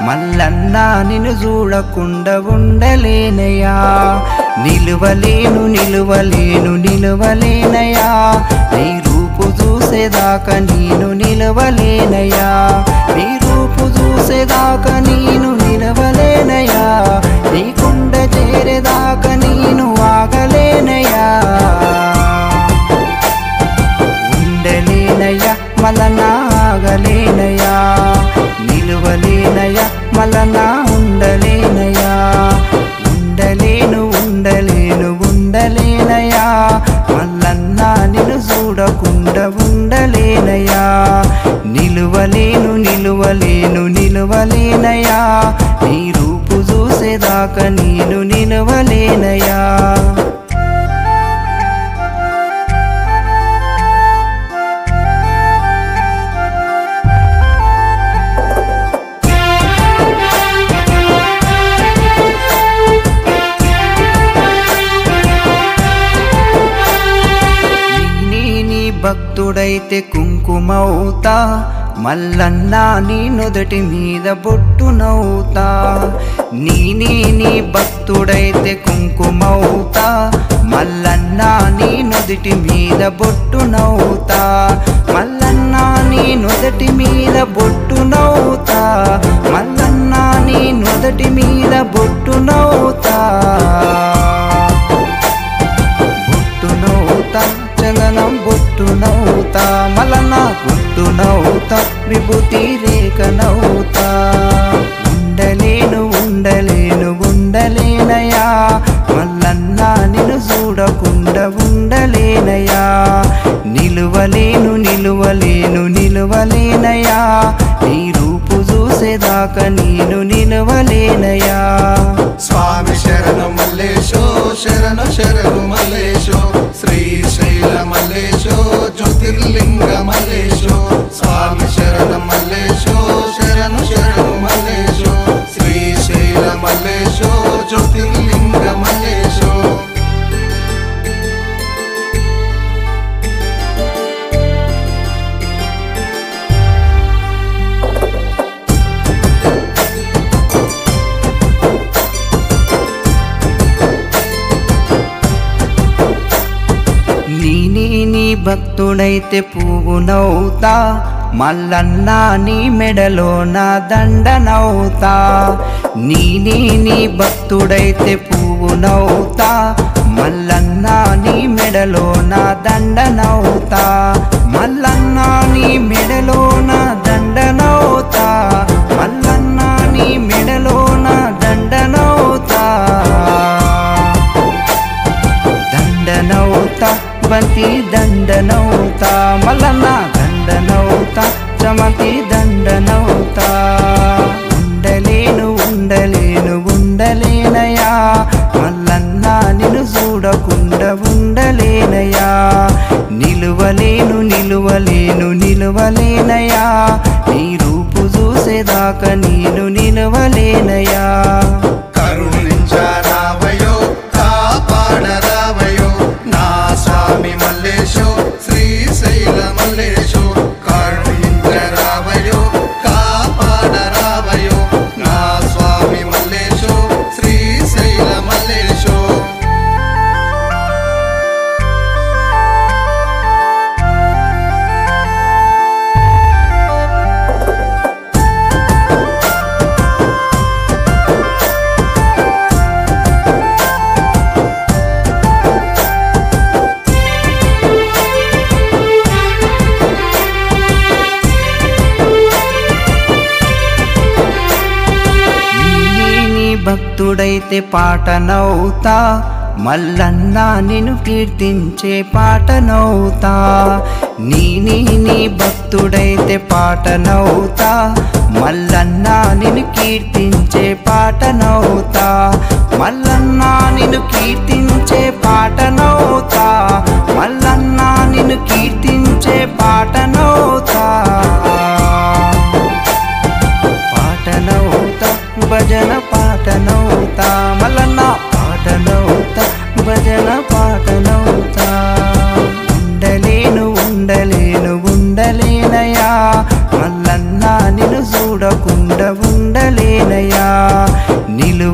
మల్లన్నా నిన్ను చూడకుండా ఉండలేనయ్యా నిలువలేను నిలువలేను నిలువలేనయ్యా నీ రూపు చూసేదాకా నేను నిలవలేనయ్యా నీ రూపు చూసేదాకా నేను నిలవలేనయ్యా నీ కుండ చేరేదాకా నేను ఆగలేనయ్యా ఉండలేనయ్యా మలనాగలేనయ్యా నిలువలేనయ్యా మలనా ఉండలేనయ్యా ఉండలేను ఉండలేను ఉండలేనయ్యా మల్లన్నా నిన్ను చూడకుండా ఉండలేనయ్యా నిలువలేను నిలువలేను నిలువలేనయ్యా నీ రూపు చూసేదాకా నేను నిలవలేనయ్యా నీ నీ భక్తుడైతే కుంకుమవుతా మల్లన్నా నీ నుదటి మీద బొట్టునవుతా నీ నీ నీ భక్తుడైతే కుంకుమవుతా మల్లన్నా నీ నుదిటి మీద బొట్టునవుతా మల్లన్నా నీ నుదటి మీద బొట్టునవుతా మల్లన్నా నీ నుదటి మీద బొట్టునవుతా బొట్టు నవ్వుతా చలనం బొట్టు నవ్వుతా మలన గుట్టు నవ్వుతా విభూతి రేఖ నవ్వుతా ఉండలేను ఉండలేను ఉండలేనయా మల్లన్నా నిన్ను చూడకుండా ఉండలేనయా నిలువలేను నిలువలేను నిలువలేనయా నీ రూపు చూసేదాకా నేను నిలవలేనయా స్వామి శరణు మల్లేశో శరణు శరణు మల్లేశో శ్రీశైల మల్లేశో జ్యోతిర్లింగ మల్లేశో స్వామి శరణు మల్లేశో శరణు శరణు మల్లేశో శ్రీశైల మల్లేశో జ్యోతిర్లింగ మల్లేశో నీ నీ నీ భక్తుడైతే పువ్వు నవ్వుతా మల్లన్నా నీ మెడలో నా దండ నవ్వుతా నీ నీ నీ భక్తుడైతే పువ్వు నవ్వుతా మల్లన్నా నీ మెడలో నా దండ నవ్వుతా మల్లన్నా నీ మెడలో నా దండ నవ్వుతా మల్లన్నా నీ మెడలో నా దండ నవ్వుతా దండనవుతా బంతి దండనవుతా మల్లన్న దండనవుతా చమతి దండనవుతా ఉండలేను ఉండలేను ఉండలేనయా మల్లన్న నిన్ను చూడకుండా ఉండలేనయా నిలువలేను నిలువలేను నిలువలేనయా నీ రూపు చూసేదాకా నేను నిలవలేనయా కరుణించరావయో కాపాడరావయో నా స్వామి మల్లేశో శ్రీశైల మల్లేశో కరుణించరావయో కాపాడరావయో నా స్వామి మల్లేశో శ్రీశైల మల్లేశో నీ నీ భక్తుడైతే పాట నవ్వుతా మల్లన్నా నిన్ను కీర్తించే పాట నవ్వుతా నీ నీ నీ భక్తుడైతే పాట నవ్వుతా మల్లన్నా నిన్ను కీర్తించే పాట నవ్వుతా మల్లన్నా నిన్ను కీర్తించే పాట నవ్వుతా మల్లన్నా నిన్ను కీర్తించే పాట నవ్వుతా పాటనవుతా భజన పాటనవుతా మల్లన్న పాటనవుతా భజన పాటనవుతా ఉండలేను ఉండలేను ఉండలేనయా మల్లన్న నిన్ను చూడకుండా ఉండలేను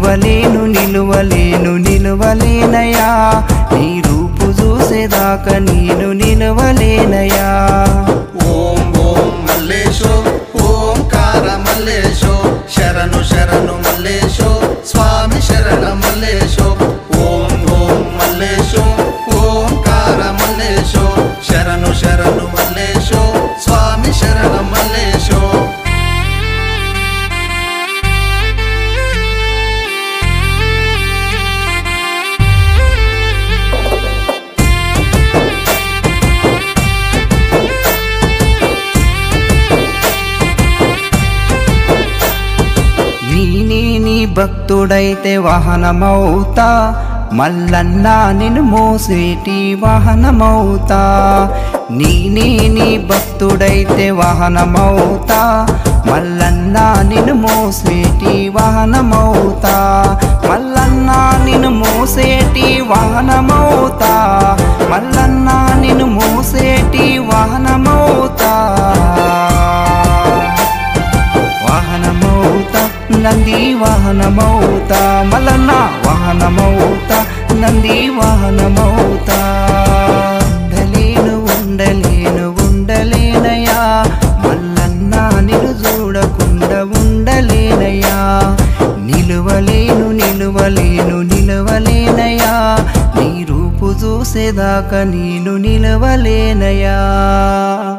నిలువలేను నిలువలేను నిలువలేనయా నీ రూపు చూసేదాకా నేను నిలువలేనయా ఓం ఓం మల్లేశో ఓంకార మల్లేశో శరణు శరణు మల్లేశో స్వామి శరణ మల్లేశో ఓం ఓం మల్లేశో ఓంకార మల్లేశో శరణు శరణు మల్లేశో స్వామి శరణ మల్లేశో నేనే నీ భక్తుడైతే వాహనమవుతా మల్లన్న నిన్ను మోసేటి వాహనమవుతా నేనే నీ భక్తుడైతే వాహనమవుతా మల్లన్న నిన్ను మోసేటి వాహనమవుతా మల్లన్న నిన్ను మోసేటి వాహనమవుతా మల్లన్న నిన్ను మోసేటి వాహనమవుతా వాహనమౌత నంది వాహనమౌత మలన్న వాహనమౌత నంది వాహనమౌత ఉండలేను ఉండలేను ఉండలేనయా మల్లన్న నిన్ను చూడకుండా ఉండలేనయా నిలువలేను నిలువలేను నిలువలేనయా నీ రూపు చూసేదాకా నేను నిలవలేనయా